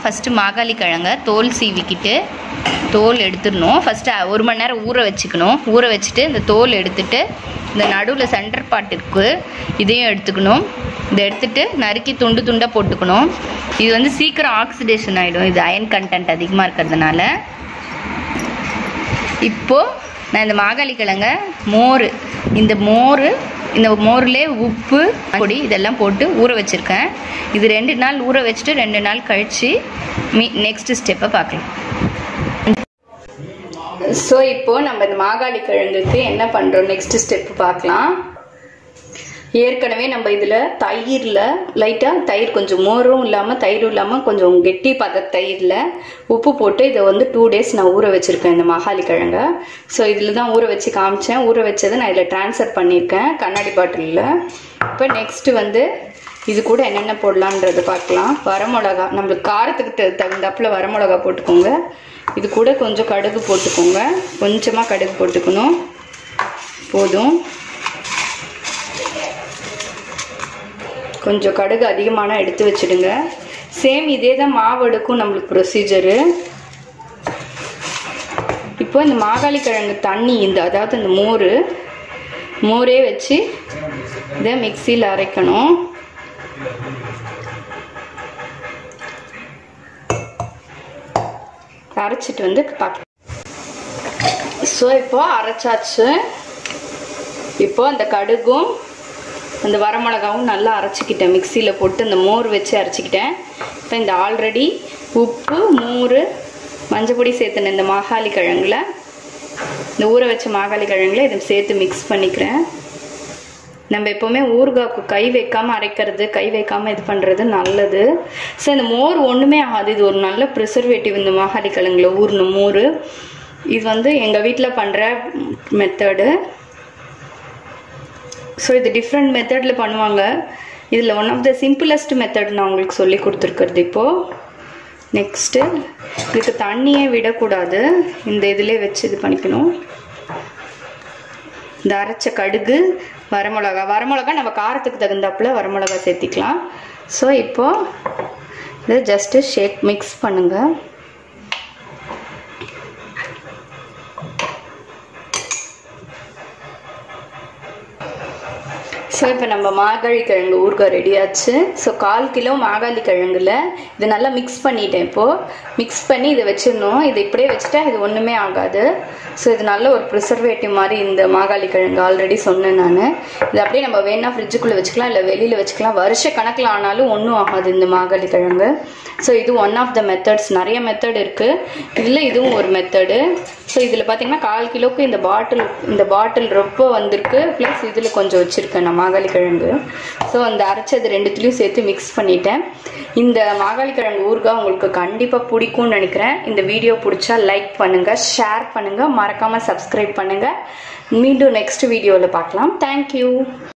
first Mahakali கிழங்க தோல் சீவிக்கிட்டு தோல் எடுத்துடணும் ஃபஸ்ட்டு ஒரு மணி நேரம் ஊற வச்சுக்கணும் ஊற வச்சுட்டு இந்த தோல் எடுத்துட்டு இந்த நடுவில் சென்டர் பார்ட் இருக்கு இதையும் எடுத்துக்கணும் இதை எடுத்துட்டு நறுக்கி துண்டு துண்டாக போட்டுக்கணும் இது வந்து சீக்கிரம் ஆக்சிடேஷன் ஆகிடும் இது அயன் கண்டென்ட் அதிகமாக இருக்கிறதுனால இப்போது நான் இந்த மாகாளி கிழங்க மோர் இந்த மோர் இந்த மோர்லேயே உப்பு பொடி இதெல்லாம் போட்டு ஊற வச்சுருக்கேன் இது ரெண்டு நாள் ஊற வச்சுட்டு ரெண்டு நாள் கழித்து மீ நெக்ஸ்ட் ஸ்டெப்பை பார்க்கலாம் ஸோ இப்போ நம்ம இந்த மாகாளி கிழங்குக்கு என்ன பண்ணுறோம் நெக்ஸ்ட் ஸ்டெப் பார்க்கலாம் ஏற்கனவே நம்ம இதில் தயிரில் லைட்டாக தயிர் கொஞ்சம் மோரும் இல்லாமல் தயிரும் இல்லாமல் கொஞ்சம் கெட்டி பத தயிரில் உப்பு போட்டு இதை வந்து டூ டேஸ் நான் ஊற வச்சுருக்கேன் இந்த மகாலி கிழங்க ஸோ இதில் தான் ஊற வச்சு காமிச்சேன் ஊற வச்சதை நான் இதில் ட்ரான்ஸ்ஃபர் பண்ணியிருக்கேன் கண்ணாடி பாட்டிலில் இப்போ நெக்ஸ்ட்டு வந்து இது கூட என்னென்ன போடலான்றது பார்க்கலாம் வரமிளகா நம்மளுக்கு காரத்துக்கு த- தகுந்தாப்புல வரமிளகா போட்டுக்கோங்க இது கூட கொஞ்சம் கடுகு போட்டுக்கோங்க கொஞ்சமாக கடுகு போட்டுக்கணும் போதும் கொஞ்சம் கடுகு அதிகமான எடுத்து வச்சிடுங்க சேம் இதே தான் மாவு எடுக்கும் நம்மளுக்கு ப்ரொசீஜரு இப்போ இந்த மாகாளி கிழங்கு தண்ணி இந்த அதாவது இந்த மோர் மோரே வச்சு இதை மிக்சியில் அரைக்கணும் அரைச்சிட்டு வந்து பார்க்கலாம் ஸோ இப்போ அரைச்சாச்சு இப்போ அந்த கடுகும் அந்த வரமிளகாவும் நல்லா அரைச்சிக்கிட்டேன் மிக்சியில் போட்டு அந்த மோர் வச்சு அரைச்சிக்கிட்டேன் இப்போ இந்த ஆல்ரெடி உப்பு மோர் மஞ்சப்பொடி சேர்த்துன இந்த மாகாளி கிழங்குல இந்த ஊற வச்ச மாகாளி கிழங்குல இதை சேர்த்து மிக்ஸ் பண்ணிக்கிறேன் நம்ம எப்போவுமே ஊறுகாய்க்கு கை வைக்காம அரைக்கிறது கை வைக்காம இது பண்ணுறது நல்லது ஸோ இந்த மோர் ஒன்றுமே ஆகாது இது ஒரு நல்ல ப்ரிசர்வேட்டிவ் இந்த மாகாளி கிழங்குல ஊறின மோர் இது வந்து எங்கள் வீட்டில் பண்ணுற மெத்தடு ஸோ இது டிஃப்ரெண்ட் மெத்தடில் பண்ணுவாங்க இதில் one of the simplest method நான் உங்களுக்கு சொல்லி கொடுத்துருக்கிறது இப்போது நெக்ஸ்ட்டு இதுக்கு தண்ணியே விடக்கூடாது இந்த இதிலே வச்சு இது பண்ணிக்கணும் இந்த அரைச்ச கடுகு வரமிளகா வரமிளகா நம்ம காரத்துக்கு தகுந்தாப்புல வரமிளகா சேர்த்திக்கலாம் ஸோ இப்போது இதை ஜஸ்ட்டு ஷேக் மிக்ஸ் பண்ணுங்கள் ஸோ இப்போ நம்ம மாகாளி கிழங்கு ஊறுகாய் ரெடி ஆச்சு ஸோ கால் கிலோ மாகாளி கிழங்குல இதை நல்லா மிக்ஸ் பண்ணிட்டேன் இப்போது மிக்ஸ் பண்ணி இதை வச்சிடணும் இதை இப்படியே வச்சுட்டா இது ஒன்றுமே ஆகாது ஸோ இது நல்ல ஒரு ப்ரிசர்வேட்டிவ் மாதிரி இந்த மாகாளி கிழங்கு ஆல்ரெடி சொன்னேன் நான் இது அப்படியே நம்ம வேணா ஃப்ரிட்ஜுக்குள்ளே வச்சுக்கலாம் இல்லை வெளியில் வச்சுக்கலாம் வருஷ கணக்கில் ஆனாலும் ஒன்றும் ஆகாது இந்த மாகாளி கிழங்கு ஸோ இது ஒன் ஆஃப் த மெத்தட்ஸ் நிறைய மெத்தட் இருக்குது இதில் இதுவும் ஒரு மெத்தடு ஸோ இதில் பார்த்தீங்கன்னா கால் கிலோக்கு இந்த பாட்டில் இந்த பாட்டில் ரொம்ப வந்திருக்கு ப்ளஸ் இதில் கொஞ்சம் வச்சுருக்கேன் நான் மாகாளி கிழங்கு ஸோ அந்த அரைச்சது ரெண்டுத்துலேயும் சேர்த்து மிக்ஸ் பண்ணிட்டேன் இந்த மாகாளி கிழங்கு ஊறுகாய் உங்களுக்கு கண்டிப்பாக பிடிக்கும்னு நினைக்கிறேன் இந்த வீடியோ பிடிச்சா லைக் பண்ணுங்கள் ஷேர் பண்ணுங்கள் மறக்காமல் சப்ஸ்கிரைப் பண்ணுங்கள் மீண்டும் நெக்ஸ்ட் வீடியோவில் பார்க்கலாம் தேங்க்யூ